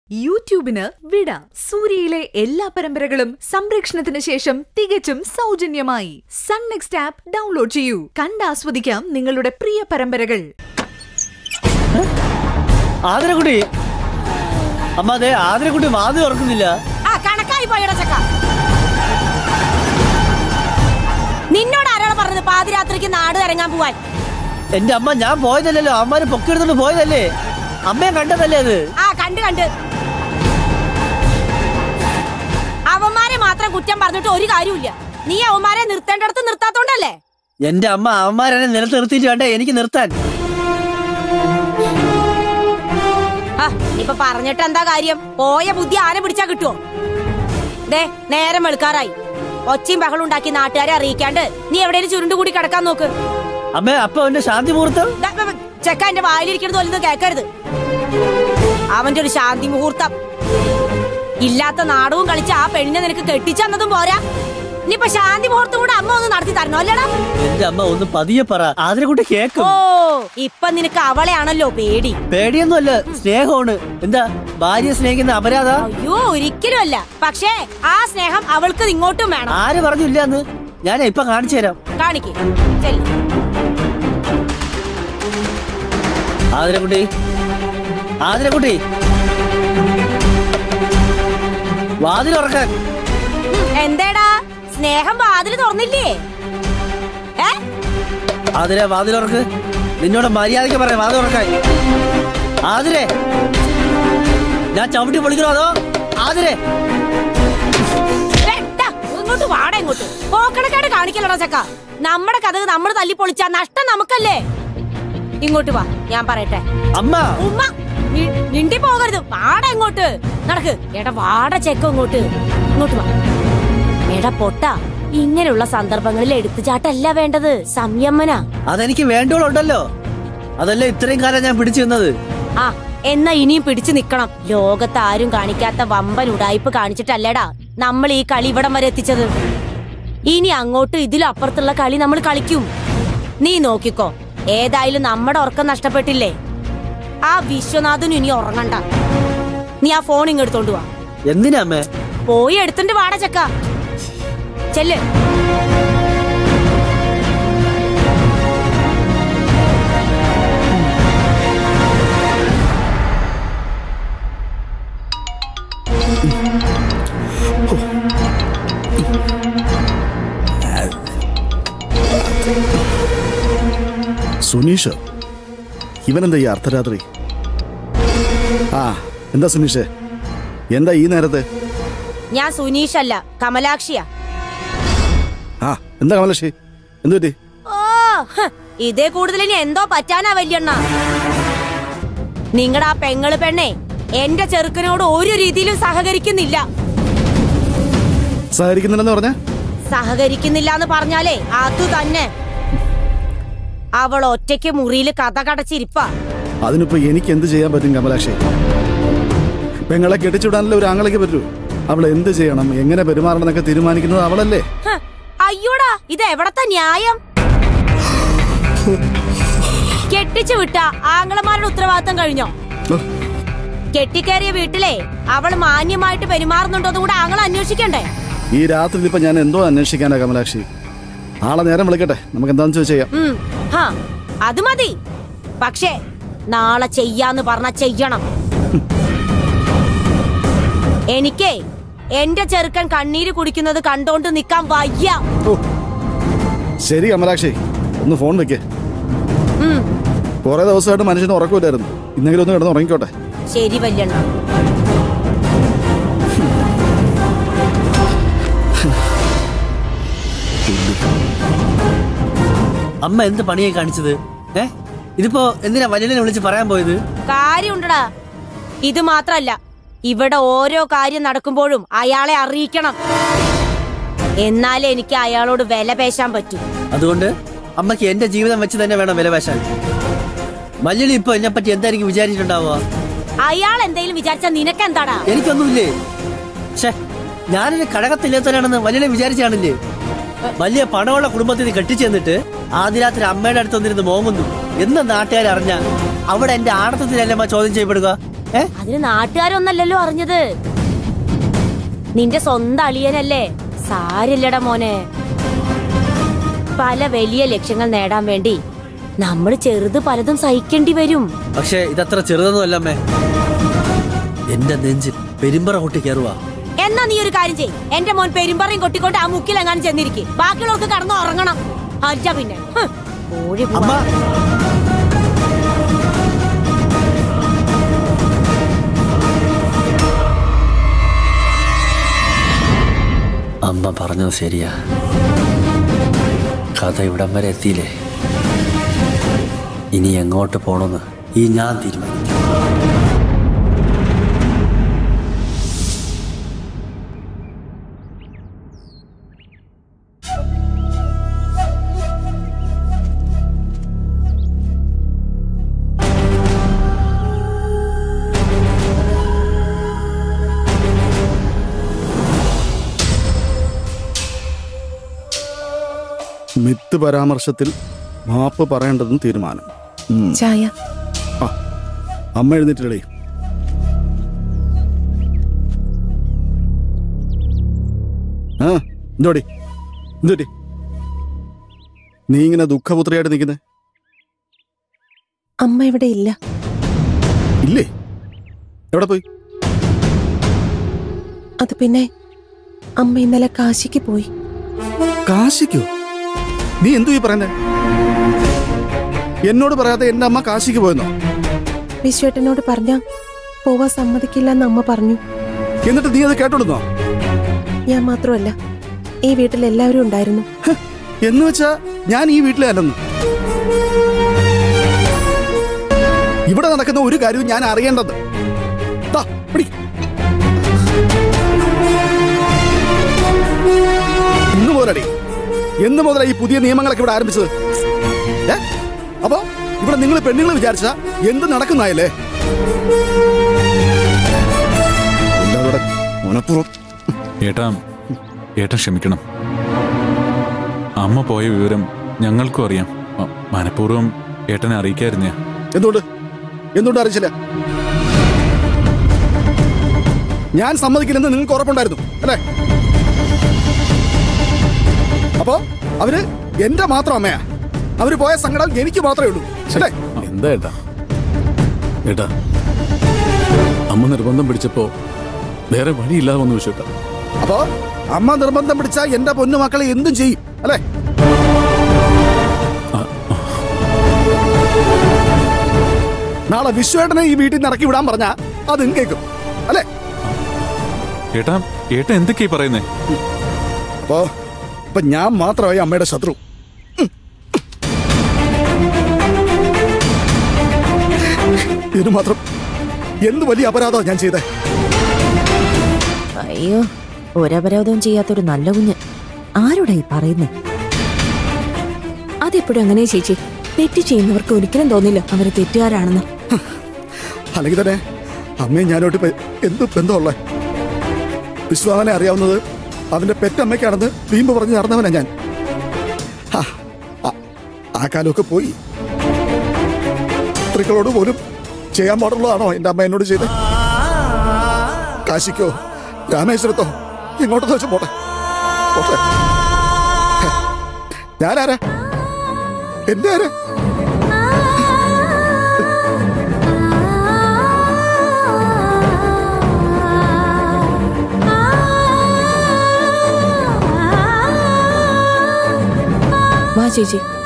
യൂട്യൂബിന് വിട സൂര്യയിലെ എല്ലാ പരമ്പരകളും സംരക്ഷണത്തിന് ശേഷം തികച്ചും സൗജന്യമായി സൺ നെക്സ്റ്റ് ആപ്പ് ഡൗൺലോഡ് ചെയ്യൂ കണ്ടാസ്വദിക്കാം നിങ്ങളുടെ പ്രിയ പരമ്പരകൾ ആതിരക്കുട്ടി അമ്മ അതെ ആതിരക്കുട്ടി വാതി തുറക്കുന്നില്ല ആ കണക്കായി പോയടാ ചക്ക നിന്നോട് ആരാണ് പറഞ്ഞത് പാതിരാത്രിക്ക് നാട് ഇറങ്ങാൻ പോവാൻ എന്റെ അമ്മ ഞാൻ പോയതല്ലല്ലോ അമ്മമാര് പൊക്കിയെടുത്തോണ്ട് പോയതല്ലേ അമ്മയെ കണ്ടതല്ലേ അത് ആ കണ്ട് കണ്ട് അവന്മാരെ മാത്രം കുറ്റം പറഞ്ഞിട്ട് ഒരു കാര്യമില്ല നീ അവന്മാരെ നിർത്തേണ്ടടത്ത് നിർത്താത്തോണ്ടല്ലേ എന്റെ അമ്മ അമ്മമാരെന്നെ നിലത്ത് നിർത്തിയിട്ട് വേണ്ടേ എനിക്ക് നിർത്താൻ ആ, ഇനിയിപ്പൊ പറഞ്ഞിട്ട് എന്താ കാര്യം പോയ ബുദ്ധി ആന പിടിച്ചാ കിട്ടുവോ ദേ നേരം വെളുക്കാറായി ഒച്ചയും ബഹളം ഉണ്ടാക്കി നാട്ടുകാരെ അറിയിക്കാണ്ട് നീ എവിടെയും ചുരുണ്ടുകൂടി കിടക്കാൻ നോക്ക് അമ്മ അപ്പൊ എന്റെ ശാന്തി മുഹൂർത്തം ദാ, ദാ, ദാ, ചെക്ക എന്റെ വായിലിരിക്കുന്നത് പോലും കേക്കരുത് അവന്റെ ഒരു ശാന്തി മുഹൂർത്തം ഇല്ലാത്ത നാടകവും കളിച്ച് ആ പെണ്ണിനെ നിനക്ക് കെട്ടിച്ചെന്നതും പോരാ ഇനിയിപ്പൊ ശാന്തി മുഹൂർത്തം കൂടെ അമ്മ ഒന്ന് നടത്തി തരണോ അല്ലടാ എന്റെ അമ്മ ഒന്ന് പതിയെ പറ ആതിരക്കുട്ടി കേക്കും ഓ ഇപ്പൊ നിനക്ക് അവളെയാണല്ലോ പേടി പേടിയൊന്നുമല്ല സ്നേഹമാണ് എന്താ ഭാര്യ സ്നേഹിക്കുന്ന അപരാധ അയ്യോ ഒരിക്കലും അല്ല പക്ഷേ ആ സ്നേഹം അവൾക്ക് ഇങ്ങോട്ടും വേണം ആര് പറഞ്ഞില്ല എന്ന് ഞാൻ ഇപ്പൊ കാണിച്ചു തരാം കാണിക്ക് ചെല്ല്. ആതിരക്കുട്ടി ആതിരക്കുട്ടി വാതിൽ ഉറക്കാൻ ഉം, എന്തേടാ സ്നേഹം വാതില് തുറന്നില്ലേ ഏ ആതിര വാതിൽ ഉറക്ക് നിന്നോട് മര്യാദയ്ക്ക് പറയാം വാതിൽ ഉറക്കാൻ ആതിരെ ഞാൻ ചവിട്ടി പൊളിക്കണോ അതോ ആതിരെ വേണ്ട, ഇങ്ങോട്ട് വാട ഇങ്ങോട്ട് പോക്കണക്കേട് കാണിക്കലടാ ചക്ക നമ്മുടെ കഥ നമ്മൾ തല്ലി പൊളിച്ചാ നഷ്ടം നമുക്കല്ലേ ഇങ്ങോട്ട് വാ ഞാൻ പറയട്ടെ അമ്മ ഉമ്മ മി- മിണ്ടി പോകരുത് വാട ഇങ്ങോട്ട് നടക്ക് എടാ വാട ചെക്ക ഇങ്ങോട്ട് ഇങ്ങോട്ട് വാ എടാ പൊട്ട ഇങ്ങനെയുള്ള സന്ദർഭങ്ങളിൽ എടുത്തുചാട്ടല്ല വേണ്ടത് സംയമന അതെനിക്ക് വേണ്ടോളുണ്ടല്ലോ അതല്ലേ ഇത്രയും കാലം ഞാൻ പിടിച്ചു നിന്നത് ആ എന്നാ ഇനിയും പിടിച്ചു നിക്കണം ലോകത്ത് ആരും കാണിക്കാത്ത വമ്പൻ ഉടായ്പ് കാണിച്ചിട്ടല്ലടാ നമ്മൾ ഈ കളി ഇവിടം വരെ എത്തിച്ചത് ഇനി അങ്ങോട്ടും ഇതിലും അപ്പുറത്തുള്ള കളി നമ്മൾ കളിക്കും നീ നോക്കിക്കോ ഏതായാലും നമ്മുടെ ഉറക്കം നഷ്ടപ്പെട്ടില്ലേ ആ വിശ്വനാഥനും ഇനി ഉറങ്ങണ്ട നീ ആ ഫോൺ ഇങ്ങെടുത്തോണ്ട് വാ എന്തിനാ അമ്മേ പോയി എടുത്തിട്ട് വാട ചക്ക ചെല്ല് സുനീഷ് ഇവനെന്താ ഈ അർദ്ധരാത്രി ആ എന്താ സുനീഷേ എന്താ ഈ നേരത്തെ ഞാൻ സുനീഷ് അല്ല കമലാക്ഷിയാ ആ എന്താ കമലക്ഷി എന്തു പറ്റി ഓ ഹ്, ഇതേ കൂടുതൽ ഇനി എന്തോ പറ്റാനാ വല്യണ്ണ നിങ്ങളുടെ ആ പെങ്ങള് പെണ്ണെ എന്റെ ചെറുക്കനോട് ഒരു രീതിയിലും സഹകരിക്കുന്നില്ല സഹകരിക്കുന്നില്ലെന്ന് പറഞ്ഞ സഹകരിക്കുന്നില്ല എന്ന് പറഞ്ഞാലേ അത് തന്നെ അവൾ ഒറ്റയ്ക്ക് മുറിയിൽ കഥ കടച്ചിരിപ്പാ അതിനിപ്പോ എനിക്ക് എന്ത് ചെയ്യാൻ പറ്റും കമലാക്ഷി പെങ്ങളെ കെട്ടിച്ചുവിടാനല്ലേ ഒരു ആങ്ങളയ്ക്ക് പറ്റൂ അവൾ എന്ത് ചെയ്യണം എങ്ങനെ പെരുമാറണം എന്നൊക്കെ തീരുമാനിക്കുന്നത് അവളല്ലേ ഹ്, അയ്യോടാ ഇത് എവിടത്തെ ന്യായം കെട്ടിച്ചു വിട്ട ആങ്ങളമാരുടെ ഉത്തരവാദിത്തം കഴിഞ്ഞോ ഉഹ്, കെട്ടിക്കേറിയ വീട്ടിലെ അവൾ മാന്യമായിട്ട് പെരുമാറുന്നുണ്ടോ കൂടെ ആങ്ങൾ അന്വേഷിക്കണ്ടേ ഈ രാത്രി ഇപ്പൊ ഞാൻ എന്തോ അന്വേഷിക്കാനാ കമലാക്ഷി നാളെ നേരം വിളിക്കട്ടെ നമുക്ക് എന്താന്ന് വെച്ചാൽ ചെയ്യാം ഉം, ഹാ, അത് മതി പക്ഷേ നാളെ ചെയ്യാന്ന് പറഞ്ഞ ചെയ്യണം എനിക്കേ എന്റെ ചെറുക്കൻ കണ്ണീര് കുടിക്കുന്നത് കണ്ടോണ്ട് നിക്കാൻ വയ്യ ഓ ശരി കമലാക്ഷി ഒന്ന് ഫോൺ വെക്കേ ഉം, കുറെ ദിവസമായിട്ട് മനുഷ്യന് ഉറക്കമില്ലായിരുന്നു ഇന്നെങ്കിലും ഒന്ന് കിടന്ന് ഉറങ്ങിക്കോട്ടെ ശരി വല്യണ്ണ അമ്മ എന്ത് പണിയായി കാണിച്ചത് ഏ ഇതിപ്പോ എന്തിനാ വല്യനെ വിളിച്ച് പറയാൻ പോയത് കാര്യമുണ്ടടാ ഇത് മാത്രല്ല ഇവിടെ ഓരോ കാര്യം നടക്കുമ്പോഴും അയാളെ അറിയിക്കണം എന്നാലേ എനിക്ക് അയാളോട് വില പേശാൻ പറ്റൂ അതുകൊണ്ട് അമ്മയ്ക്ക് എന്റെ ജീവിതം വെച്ച് തന്നെ വേണം വിലപേശാൻ മല്യളി ഇപ്പൊ എന്നെ പറ്റി എന്തായിരിക്കും വിചാരിച്ചിട്ടുണ്ടാവുക അയാൾ എന്തെങ്കിലും വിചാരിച്ച നിനക്കെന്താടാ എനിക്കൊന്നുമില്ലേ ഛേ ഞാനൊരു കടകത്തില്ലാത്തവനാണെന്ന് വലിയ വിചാരിച്ചാണില്ലേ വലിയ പണമുള്ള കുടുംബത്തിൽ നിന്ന് കെട്ടിച്ചു തന്നിട്ട് ആദ്യ രാത്രി അമ്മയുടെ അടുത്ത് വന്നിരുന്ന് മോങ്ങുന്നു എന്ന് നാട്ടുകാർ അറിഞ്ഞ അവിടെ എന്റെ ആടത്തത്തിലല്ലേ അമ്മ ചോദ്യം ചെയ്യപ്പെടുക ഏ അതിന് നാട്ടുകാരൊന്നല്ലല്ലോ അറിഞ്ഞത് നിന്റെ സ്വന്തം അളിയനല്ലേ സാരില്ലടാ മോനെ പല വലിയ ലക്ഷ്യങ്ങൾ നേടാൻ വേണ്ടി നമ്മൾ ചെറുത് പലതും സഹിക്കേണ്ടി വരും പക്ഷേ ഇതത്ര ചെറുതൊന്നും അല്ലമ്മേ എന്റെ നെഞ്ചിൽ പെരുമ്പറ കൊട്ടി കയറുവാ എന്നാ നീ ഒരു കാര്യം ചെയ് എന്റെ മോൻ പെരുമ്പറയും കൊട്ടിക്കൊണ്ട് ആ മുക്കിലെങ്ങാനും ചെന്നിരിക്കും ബാക്കിയുള്ളവർക്ക് കടന്നു ഉറങ്ങണം അല്ല പിന്നെ ഹ്, കോഴി പോവാ. അമ്മ അമ്മ പറഞ്ഞത് ശരിയാ കഥ ഇവിടം വരെ എത്തിയില്ലേ ഇനി എങ്ങോട്ട് പോണെന്ന് ഈ ഞാൻ തീരുമാനിക്കും മിത്ത് പരാമർശത്തിൽ മാപ്പ് പറയേണ്ടതും തീരുമാനം ഉം. ചായ ആ അമ്മ എഴുന്നേറ്റില്ലേ ആ എന്തോടി എന്തോടി നീ ഇങ്ങനെ ദുഃഖപുത്രിയായിട്ട് നിൽക്കുന്നേ അമ്മ ഇവിടെ ഇല്ല ഇല്ലേ എവിടെ പോയി അത് പിന്നെ അമ്മ ഇന്നലെ കാശിക്ക് പോയി കാശിക്കോ നീ എന്തു ഈ പറയുന്നേ എന്നോട് പറയാതെ എന്റെ അമ്മ കാശിക്ക് പോയെന്നോ വിശ്വേട്ടനോട് പറഞ്ഞ പോവാൻ സമ്മതിക്കില്ല എന്ന് അമ്മ പറഞ്ഞു എന്നിട്ട് നീ അത് കേട്ടോടുന്നോ ഞാൻ മാത്രമല്ല ഈ വീട്ടിൽ എല്ലാവരും ഉണ്ടായിരുന്നു എന്ന് വെച്ചാ ഞാൻ ഈ വീട്ടിലെ അല്ലെന്ന് ഇവിടെ നടക്കുന്ന ഒരു കാര്യവും ഞാൻ അറിയേണ്ടത് ദാ, പിടി. ഇന്ന് മുതലടി എന്ന് മുതലാ ഈ പുതിയ നിയമങ്ങളൊക്കെ ഇവിടെ ആരംഭിച്ചത് ഏ? അപ്പൊ ഇവിടെ നിങ്ങൾ പെണ്ണുങ്ങൾ വിചാരിച്ച എന്ത് നടക്കുന്നായല്ലേ എല്ലാവരുടെ മനഃപൂർവ്വം ഏട്ടാ ഏട്ടാ ക്ഷമിക്കണം അമ്മ പോയ വിവരം ഞങ്ങൾക്കും അറിയാം മ- മനഃപൂർവ്വം ഏട്ടനെ അറിയിക്കായിരുന്നേ എന്തുകൊണ്ട് എന്തുകൊണ്ട് അറിയിച്ചില്ല ഞാൻ സമ്മതിക്കില്ലെന്ന് നിങ്ങൾക്ക് ഉറപ്പുണ്ടായിരുന്നു അല്ലേ അപ്പോ അവര് എന്റെ മാത്രം അമ്മയാ അവര് പോയ സങ്കടം എനിക്ക് മാത്രമേ ഉള്ളൂ അല്ലേ എന്താ ഏട്ടാ ഏട്ടാ അമ്മ നിർബന്ധം പിടിച്ചപ്പോ വേറെ വഴിയില്ലാതെ വന്നു വിശ്വട്ട അപ്പോ അമ്മ നിർബന്ധം പിടിച്ച എന്റെ പൊന്നു മക്കളെ എന്തും ചെയ്യും അല്ലേ നാളെ വിശ്വേട്ടനെ ഈ വീട്ടിൽ നിന്ന് ഇറക്കി വിടാൻ പറഞ്ഞാ അതും കേൾക്കും അല്ലേ ഏട്ടാ ഏട്ടാ എന്തൊക്കെയാ പറയുന്നേ അപ്പോ ഇപ്പൊ ഞാൻ മാത്രമായി അമ്മയുടെ ശത്രു ഇതിന് മാത്രം എന്ത് വലിയ അപരാധമാണ് ഞാൻ ചെയ്തേ അയ്യോ ഒരപരാധവും ചെയ്യാത്തൊരു നല്ല കുഞ്ഞ് ആരോടാ ഈ പറയുന്നേ അതെപ്പോഴും അങ്ങനെ ചേച്ചി തെറ്റ് ചെയ്യുന്നവർക്ക് ഒരിക്കലും തോന്നില്ല അവര് തെറ്റുകാരാണെന്ന് അല്ലെങ്കിൽ തന്നെ അമ്മയും ഞാനോട്ട് ഇപ്പൊ എന്ത് ബന്ധമുള്ള വിശ്വാസനെ അറിയാവുന്നത് അവന്റെ പെറ്റമ്മയ്ക്കാണെന്ന് വീമ്പ് പറഞ്ഞ് നടന്നവനാ ഞാൻ ആ, ആ- ആ കാലമൊക്കെ പോയി സ്ത്രീകളോട് പോലും ചെയ്യാൻ പാടുള്ളതാണോ എന്റെ അമ്മ എന്നോട് ചെയ്ത് കാശിക്കോ രാമേശ്വരത്തോ ഇങ്ങോട്ടെന്ന് വെച്ച് പോട്ടെ പോട്ടെ ഹെ, ഞാനാരാ എന്റെ ആരാ വാ ചേച്ചി